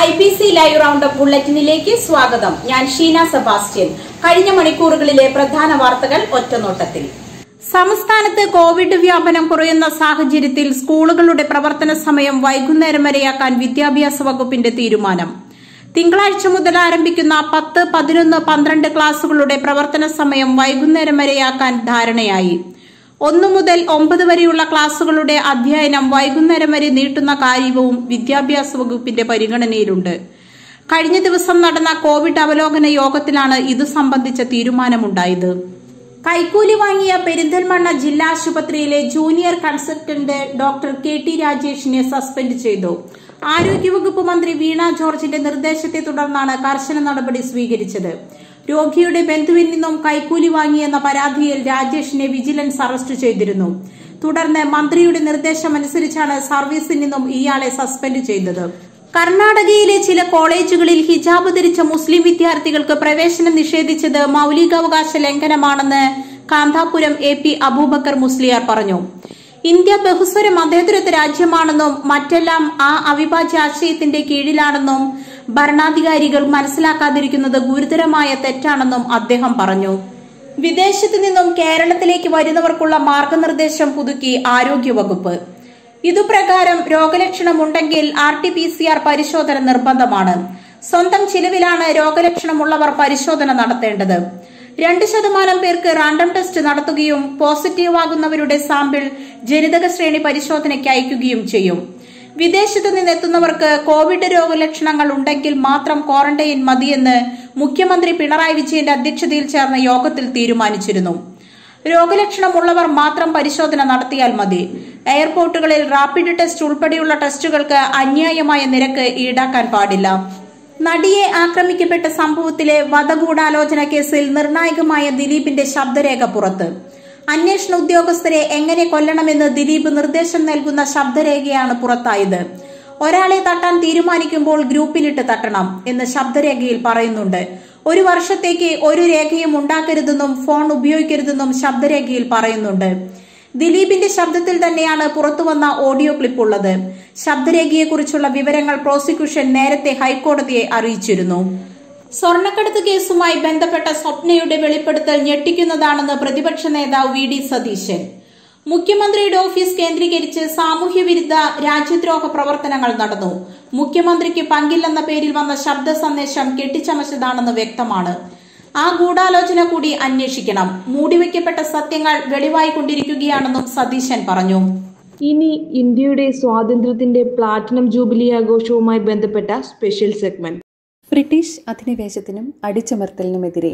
I B C live roundup ബുള്ളറ്റിനിലേക്ക് സ്വാഗതം ഞാൻ ഷീന സെബാസ്റ്റ്യൻ കഴിഞ്ഞ മണിക്കൂറുകളിലെ പ്രധാന വാർത്തകൾ ഒറ്റനോട്ടത്തിൽ സംസ്ഥാനത്ത് കോവിഡ് വ്യാപനം കുറയുന്ന സാഹചര്യത്തിൽ സ്കൂളുകളുടെ പ്രവർത്തന സമയം വൈകുന്നേരം വരെയാക്കാൻ വിദ്യാഭ്യാസ വകുപ്പിന്റെ തീരുമാനം തിങ്കളാഴ്ച മുതൽ ആരംഭിക്കുന്ന പത്ത് പതിനൊന്ന് പന്ത്രണ്ട് ക്ലാസുകളുടെ പ്രവർത്തന സമയം വൈകുന്നേരം വരെയാക്കാൻ ധാരണയായി ഒന്നു മുതൽ ഒമ്പത് വരെയുള്ള ക്ലാസുകളുടെ അധ്യയനം വൈകുന്നേരം വരെ നീട്ടുന്ന കാര്യവും വിദ്യാഭ്യാസ വകുപ്പിന്റെ പരിഗണനയിലുണ്ട് കഴിഞ്ഞ ദിവസം നടന്ന കോവിഡ് അവലോകന യോഗത്തിലാണ് ഇതു സംബന്ധിച്ച തീരുമാനമുണ്ടായത് കൈക്കൂലി വാങ്ങിയ പെരിന്തൽമണ്ണ ജില്ലാ ആശുപത്രിയിലെ junior consultant doctor K T രാജേഷിനെ സസ്പെൻഡ് ചെയ്തു ആരോഗ്യവകുപ്പ് മന്ത്രി വീണ ജോർജിന്റെ നിർദ്ദേശത്തെ തുടർന്നാണ് കർശന നടപടി സ്വീകരിച്ചത് രോഗിയുടെ ബന്ധുവിൽ നിന്നും കൈക്കൂലി വാങ്ങിയെന്ന പരാതിയിൽ രാജേഷിനെ വിജിലൻസ് അറസ്റ്റ് ചെയ്തിരുന്നു തുടർന്ന് മന്ത്രിയുടെ നിർദ്ദേശമനുസരിച്ചാണ് സർവീസിൽ നിന്നും ഇയാളെ സസ്പെൻഡ് ചെയ്തത് കർണാടകയിലെ ചില കോളേജുകളിൽ ഹിജാബ് ധരിച്ച മുസ്ലിം വിദ്യാർത്ഥികൾക്ക് പ്രവേശനം നിഷേധിച്ചത് മൌലികാവകാശ ലംഘനമാണെന്ന് കാന്താപുരം എ പി അബൂബക്കർ മുസ്ലിയാർ പറഞ്ഞു ഇന്ത്യ ബഹുസ്വര മതേതരത്വ രാജ്യമാണെന്നും മറ്റെല്ലാം ആ അവിഭാജ്യ ആശയത്തിന്റെ കീഴിലാണെന്നും ഭരണാധികാരികൾ മനസ്സിലാക്കാതിരിക്കുന്നത് ഗുരുതരമായ തെറ്റാണെന്നും അദ്ദേഹം പറഞ്ഞു വിദേശത്തു നിന്നും കേരളത്തിലേക്ക് വരുന്നവർക്കുള്ള മാർഗനിർദ്ദേശം പുതുക്കി ആരോഗ്യവകുപ്പ് ഇതുപ്രകാരം രോഗലക്ഷണമുണ്ടെങ്കിൽ R T P C R പരിശോധന നിർബന്ധമാണ് സ്വന്തം ചിലവിലാണ് രോഗലക്ഷണമുള്ളവർ പരിശോധന നടത്തേണ്ടത് രണ്ട് ശതമാനം പേർക്ക് റാൻഡം ടെസ്റ്റ് നടത്തുകയും പോസിറ്റീവ് ആകുന്നവരുടെ സാമ്പിൾ ജനിതക ശ്രേണി പരിശോധനയ്ക്ക് അയക്കുകയും ചെയ്യും വിദേശത്തു നിന്നെത്തുന്നവർക്ക് കോവിഡ് രോഗലക്ഷണങ്ങൾ ഉണ്ടെങ്കിൽ മാത്രം ക്വാറന്റൈൻ മതിയെന്ന് മുഖ്യമന്ത്രി പിണറായി വിജയന്റെ അധ്യക്ഷതയിൽ ചേർന്ന യോഗത്തിൽ തീരുമാനിച്ചിരുന്നു രോഗലക്ഷണമുള്ളവർ മാത്രം പരിശോധന നടത്തിയാൽ മതി എയർപോർട്ടുകളിൽ റാപ്പിഡ് ടെസ്റ്റ് ഉൾപ്പെടെയുള്ള ടെസ്റ്റുകൾക്ക് അന്യായമായ നിരക്ക് ഈടാക്കാൻ പാടില്ല നടിയെ ആക്രമിക്കപ്പെട്ട സംഭവത്തിലെ വധഗൂഢാലോചന കേസിൽ നിർണായകമായ ദിലീപിന്റെ ശബ്ദരേഖ പുറത്ത് അന്വേഷണ ഉദ്യോഗസ്ഥരെ എങ്ങനെ കൊല്ലണമെന്ന് ദിലീപ് നിർദ്ദേശം നൽകുന്ന ശബ്ദരേഖയാണ് പുറത്തായത് ഒരാളെ തട്ടാൻ തീരുമാനിക്കുമ്പോൾ ഗ്രൂപ്പിലിട്ട് തട്ടണം എന്ന് ശബ്ദരേഖയിൽ പറയുന്നുണ്ട് ഒരു വർഷത്തേക്ക് ഒരു രേഖയും ഉണ്ടാക്കരുതെന്നും ഫോൺ ഉപയോഗിക്കരുതെന്നും ശബ്ദരേഖയിൽ പറയുന്നുണ്ട് ദിലീപിന്റെ ശബ്ദത്തിൽ തന്നെയാണ് പുറത്തുവന്ന ഓഡിയോ ക്ലിപ്പ് ഉള്ളത് ശബ്ദരേഖയെക്കുറിച്ചുള്ള വിവരങ്ങൾ പ്രോസിക്യൂഷൻ നേരത്തെ ഹൈക്കോടതിയെ അറിയിച്ചിരുന്നു സ്വർണ്ണക്കടത്ത് കേസുമായി ബന്ധപ്പെട്ട സ്വപ്നയുടെ വെളിപ്പെടുത്തൽ ഞെട്ടിക്കുന്നതാണെന്ന് പ്രതിപക്ഷ നേതാവ് വി ഡി സതീശൻ മുഖ്യമന്ത്രിയുടെ ഓഫീസ് കേന്ദ്രീകരിച്ച് സാമൂഹ്യ വിരുദ്ധ രാജ്യദ്രോഹ പ്രവർത്തനങ്ങൾ നടന്നു മുഖ്യമന്ത്രിക്ക് പങ്കില്ലെന്ന പേരിൽ വന്ന ശബ്ദ സന്ദേശം കെട്ടിച്ചമച്ചതാണെന്ന് വ്യക്തമാണ് ആ ഗൂഢാലോചന കൂടി അന്വേഷിക്കണം മൂടിവെക്കപ്പെട്ട സത്യങ്ങൾ വെളിവായിക്കൊണ്ടിരിക്കുകയാണെന്നും സതീശൻ പറഞ്ഞു ഇനി ഇന്ത്യയുടെ സ്വാതന്ത്ര്യത്തിന്റെ പ്ലാറ്റിനം ജൂബിലി ആഘോഷവുമായി ബന്ധപ്പെട്ട സ്പെഷ്യൽ സെഗ്മെന്റ് ബ്രിട്ടീഷ് അധിനിവേശത്തിനും അടിച്ചമർത്തലിനുമെതിരെ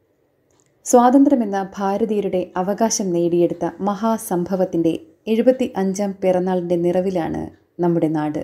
സ്വാതന്ത്ര്യമെന്ന ഭാരതീയരുടെ അവകാശം നേടിയെടുത്ത മഹാസംഭവത്തിൻ്റെ എഴുപത്തി അഞ്ചാം പിറന്നാളിൻ്റെ നിറവിലാണ് നമ്മുടെ നാട്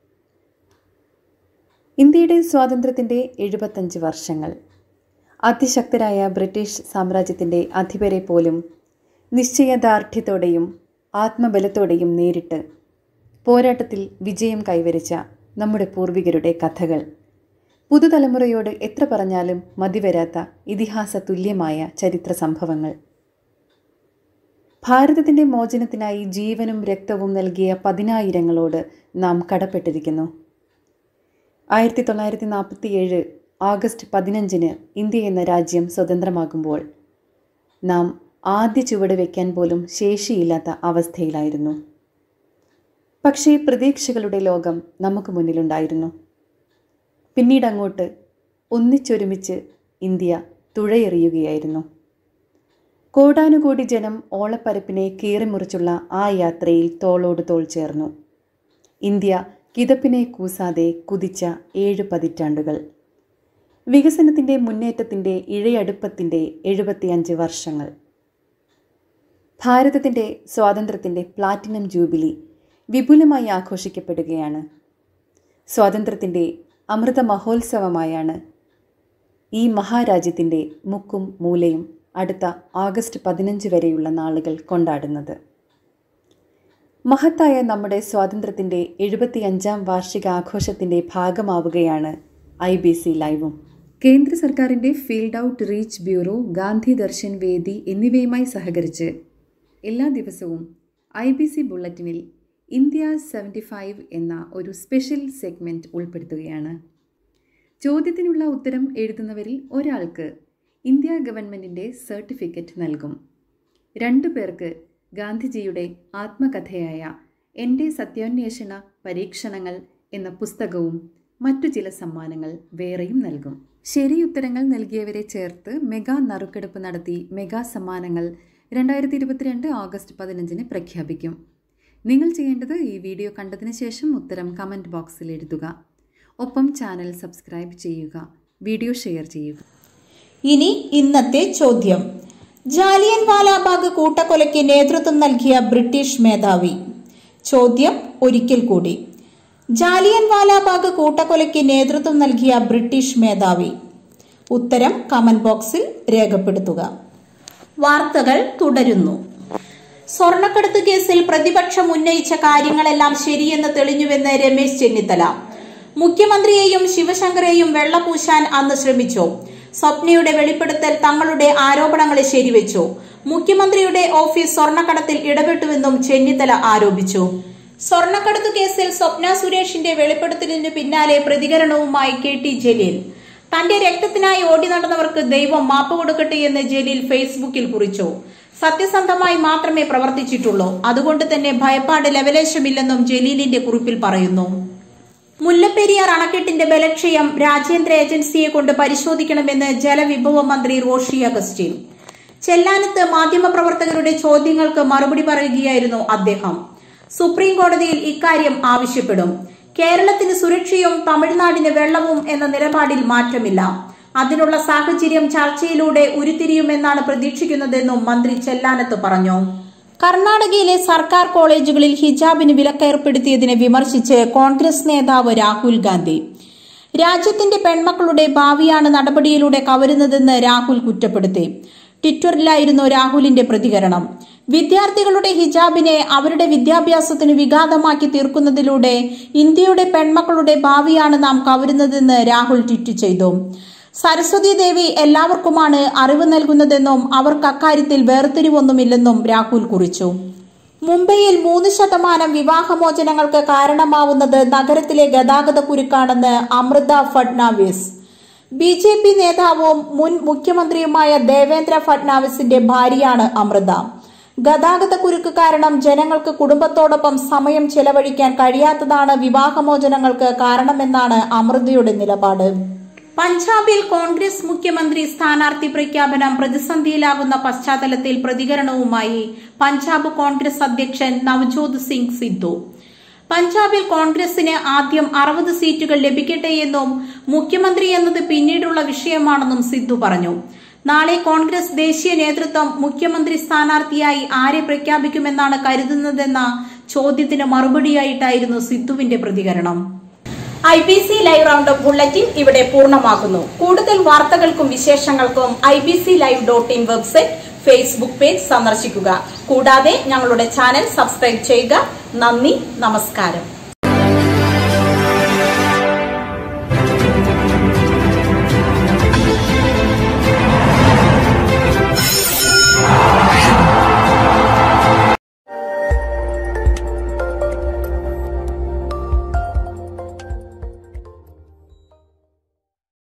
ഇന്ത്യയുടെ സ്വാതന്ത്ര്യത്തിൻ്റെ എഴുപത്തഞ്ച് വർഷങ്ങൾ അതിശക്തരായ ബ്രിട്ടീഷ് സാമ്രാജ്യത്തിൻ്റെ അധിപരെ പോലും നിശ്ചയദാർഢ്യത്തോടെയും ആത്മബലത്തോടെയും നേരിട്ട് പോരാട്ടത്തിൽ വിജയം കൈവരിച്ച നമ്മുടെ പൂർവികരുടെ കഥകൾ പുതുതലമുറയോട് എത്ര പറഞ്ഞാലും മതിവരാത്ത ഇതിഹാസ തുല്യമായ ചരിത്ര സംഭവങ്ങൾ ഭാരതത്തിൻ്റെ മോചനത്തിനായി ജീവനും രക്തവും നൽകിയ പതിനായിരങ്ങളോട് നാം കടപ്പെട്ടിരിക്കുന്നു ആയിരത്തി തൊള്ളായിരത്തി നാൽപ്പത്തിയേഴ് ആഗസ്റ്റ് പതിനഞ്ചിന് ഇന്ത്യ എന്ന രാജ്യം സ്വതന്ത്രമാകുമ്പോൾ നാം ആദ്യ ചുവട് വയ്ക്കാൻ പോലും ശേഷിയില്ലാത്ത അവസ്ഥയിലായിരുന്നു പക്ഷേ പ്രതീക്ഷകളുടെ ലോകം നമുക്ക് മുന്നിലുണ്ടായിരുന്നു പിന്നീട് അങ്ങോട്ട് ഒന്നിച്ചൊരുമിച്ച് ഇന്ത്യ തുഴയെറിയുകയായിരുന്നു കോടാനുകോടി ജനം ഓളപ്പരപ്പിനെ കീറിമുറിച്ചുള്ള ആ യാത്രയിൽ തോളോട് തോൾ ചേർന്നു ഇന്ത്യ കിതപ്പിനെ കൂസാതെ കുതിച്ച ഏഴ് പതിറ്റാണ്ടുകൾ വികസനത്തിൻ്റെ മുന്നേറ്റത്തിൻ്റെ ഇഴയടുപ്പത്തിൻ്റെ എഴുപത്തിയഞ്ച് വർഷങ്ങൾ ഭാരതത്തിൻ്റെ സ്വാതന്ത്ര്യത്തിൻ്റെ പ്ലാറ്റിനം ജൂബിലി വിപുലമായി ആഘോഷിക്കപ്പെടുകയാണ് സ്വാതന്ത്ര്യത്തിൻ്റെ അമൃത മഹോത്സവമായാണ് ഈ മഹാരാജ്യത്തിൻ്റെ മുക്കും മൂലയും അടുത്ത ആഗസ്റ്റ് പതിനഞ്ച് വരെയുള്ള നാളുകൾ കൊണ്ടാടുന്നത് മഹത്തായ നമ്മുടെ സ്വാതന്ത്ര്യത്തിൻ്റെ എഴുപത്തിയഞ്ചാം വാർഷികാഘോഷത്തിൻ്റെ ഭാഗമാവുകയാണ് ഐ ബി സി ലൈവും കേന്ദ്ര സർക്കാരിൻ്റെ field outreach bureau Gandhi Darshan വേദി എന്നിവയുമായി സഹകരിച്ച് എല്ലാ ദിവസവും ഐ ബി സി ബുള്ളറ്റിനിൽ ഇന്ത്യ സെവൻറ്റി ഫൈവ് എന്ന ഒരു സ്പെഷ്യൽ സെഗ്മെൻറ്റ് ഉൾപ്പെടുത്തുകയാണ് ചോദ്യത്തിനുള്ള ഉത്തരം എഴുതുന്നവരിൽ ഒരാൾക്ക് ഇന്ത്യ ഗവൺമെൻറ്റിൻ്റെ സർട്ടിഫിക്കറ്റ് നൽകും രണ്ടു പേർക്ക് ഗാന്ധിജിയുടെ ആത്മകഥയായ എൻ്റെ സത്യാന്വേഷണ പരീക്ഷണങ്ങൾ എന്ന പുസ്തകവും മറ്റു ചില സമ്മാനങ്ങൾ വേറെയും നൽകും ശരിയുത്തരങ്ങൾ നൽകിയവരെ ചേർത്ത് മെഗാ നറുക്കെടുപ്പ് നടത്തി മെഗാ സമ്മാനങ്ങൾ രണ്ടായിരത്തി ഇരുപത്തിരണ്ട് ഓഗസ്റ്റ് പതിനഞ്ചിന് പ്രഖ്യാപിക്കും നിങ്ങൾ ചെയ്യേണ്ടത് ഈ വീഡിയോ കണ്ടതിന് ശേഷം ഉത്തരം കമൻറ്റ് ബോക്സിൽ എഴുതുക ഒപ്പം ചാനൽ സബ്സ്ക്രൈബ് ചെയ്യുക വീഡിയോ ഷെയർ ചെയ്യുക ഇനി ഇന്നത്തെ ചോദ്യം ജാലിയൻ വാലാബാഗ് കൂട്ടക്കൊലയ്ക്ക് നേതൃത്വം നൽകിയ ബ്രിട്ടീഷ് മേധാവി ചോദ്യം ഒരിക്കൽ കൂടി ജാലിയൻ വാലാബാഗ് കൂട്ടക്കൊലയ്ക്ക് നേതൃത്വം നൽകിയ ബ്രിട്ടീഷ് മേധാവി ഉത്തരം കമന്റ് ബോക്സിൽ രേഖപ്പെടുത്തുക വാർത്തകൾ തുടരുന്നു സ്വർണ്ണക്കടത്ത് കേസിൽ പ്രതിപക്ഷം ഉന്നയിച്ച കാര്യങ്ങളെല്ലാം ശരിയെന്ന് തെളിഞ്ഞുവെന്ന് രമേശ് ചെന്നിത്തല മുഖ്യമന്ത്രിയെയും ശിവശങ്കറെയും വെള്ളപൂശാൻ അന്ന് ശ്രമിച്ചു സ്വപ്നയുടെ വെളിപ്പെടുത്തൽ തങ്ങളുടെ ആരോപണങ്ങളെ ശരിവെച്ചു മുഖ്യമന്ത്രിയുടെ ഓഫീസ് സ്വർണ്ണക്കടത്തിൽ ഇടപെട്ടുവെന്നും ചെന്നിത്തല ആരോപിച്ചു സ്വർണ്ണക്കടത്ത് കേസിൽ സ്വപ്ന സുരേഷിന്റെ വെളിപ്പെടുത്തലിന് പിന്നാലെ പ്രതികരണവുമായി കെ ടി ജലീൽ തന്റെ രക്തത്തിനായി ഓടി നടന്നവർക്ക് ദൈവം മാപ്പ് കൊടുക്കട്ടെ എന്ന് ജലീൽ ഫേസ്ബുക്കിൽ കുറിച്ചു സത്യസന്ധമായി മാത്രമേ പ്രവർത്തിച്ചിട്ടുള്ളൂ അതുകൊണ്ട് തന്നെ ഭയപ്പാട് ലവലേശമില്ലെന്നും ജലീലിന്റെ കുറിപ്പിൽ പറയുന്നു മുല്ലപ്പെരിയാർ അണക്കെട്ടിന്റെ ബലക്ഷയം രാജ്യാന്തര ഏജൻസിയെ കൊണ്ട് പരിശോധിക്കണമെന്ന് ജലവിഭവ മന്ത്രി റോഷി അഗസ്റ്റിൻ ചെല്ലാനത്ത് മാധ്യമപ്രവർത്തകരുടെ ചോദ്യങ്ങൾക്ക് മറുപടി പറയുകയായിരുന്നു അദ്ദേഹം സുപ്രീം കോടതിയിൽ ഇക്കാര്യം ആവശ്യപ്പെടും കേരളത്തിന് സുരക്ഷയും തമിഴ്നാടിന് വെള്ളവും എന്ന നിലപാടിൽ മാറ്റമില്ല അതിനുള്ള സാഹചര്യം ചർച്ചയിലൂടെ ഉരുത്തിരിയുമെന്നാണ് പ്രതീക്ഷിക്കുന്നതെന്നും മന്ത്രി ചെല്ലാനത്ത് പറഞ്ഞു കർണാടകയിലെ സർക്കാർ കോളേജുകളിൽ ഹിജാബിന് വിലക്കേർപ്പെടുത്തിയതിനെ വിമർശിച്ച് കോൺഗ്രസ് നേതാവ് രാഹുൽ ഗാന്ധി രാജ്യത്തിന്റെ പെൺമക്കളുടെ ഭാവിയാണ് നടപടിയിലൂടെ കവരുന്നതെന്ന് രാഹുൽ കുറ്റപ്പെടുത്തി ട്വിറ്ററിലായിരുന്നു രാഹുലിന്റെ പ്രതികരണം വിദ്യാർത്ഥികളുടെ ഹിജാബിനെ അവരുടെ വിദ്യാഭ്യാസത്തിന് വിഘാതമാക്കി തീർക്കുന്നതിലൂടെ ഇന്ത്യയുടെ പെൺമക്കളുടെ ഭാവിയാണ് നാം കവരുന്നതെന്ന് രാഹുൽ ട്വീറ്റ് ചെയ്തു സരസ്വതി ദേവി എല്ലാവർക്കുമാണ് അറിവ് നൽകുന്നതെന്നും അവർക്ക് അക്കാര്യത്തിൽ വേർതിരിവൊന്നുമില്ലെന്നും രാഹുൽ കുറിച്ചു മുംബൈയിൽ മൂന്ന് ശതമാനം വിവാഹമോചനങ്ങൾക്ക് കാരണമാവുന്നത് നഗരത്തിലെ ഗതാഗത കുരുക്കാണെന്ന് Amrita Fadnavis B J P നേതാവും മുൻ മുഖ്യമന്ത്രിയുമായ ദേവേന്ദ്ര ഫഡ്നാവിസിന്റെ ഭാര്യയാണ് അമൃത ഗതാഗത കുരുക്ക് കാരണം ജനങ്ങൾക്ക് കുടുംബത്തോടൊപ്പം സമയം ചെലവഴിക്കാൻ കഴിയാത്തതാണ് വിവാഹമോചനങ്ങൾക്ക് കാരണമെന്നാണ് അമൃതയുടെ നിലപാട് പഞ്ചാബിൽ കോൺഗ്രസ് മുഖ്യമന്ത്രി സ്ഥാനാർത്ഥി പ്രഖ്യാപനം പ്രതിസന്ധിയിലാകുന്ന പശ്ചാത്തലത്തിൽ പ്രതികരണവുമായി പഞ്ചാബ് കോൺഗ്രസ് അധ്യക്ഷൻ നവജോത് സിംഗ് സിദ്ധു പഞ്ചാബിൽ കോൺഗ്രസിന് ആദ്യം അറുപത് സീറ്റുകൾ ലഭിക്കട്ടെയെന്നും മുഖ്യമന്ത്രി എന്നത് പിന്നീടുള്ള വിഷയമാണെന്നും സിദ്ധു പറഞ്ഞു നാളെ കോൺഗ്രസ് ദേശീയ നേതൃത്വം മുഖ്യമന്ത്രി സ്ഥാനാർത്ഥിയായി ആരെ പ്രഖ്യാപിക്കുമെന്നാണ് കരുതുന്നതെന്ന ചോദ്യത്തിന് മറുപടിയായിട്ടായിരുന്നു സിദ്ധുവിന്റെ പ്രതികരണം I B C live round bulletin ഇവിടെ പൂർണ്ണമാകുന്നു കൂടുതൽ വാർത്തകൾക്കും വിശേഷങ്ങൾക്കും I B C live dot in website Facebook page സന്ദർശിക്കുക കൂടാതെ ഞങ്ങളുടെ ചാനൽ സബ്സ്ക്രൈബ് ചെയ്യുക നന്ദി നമസ്കാരം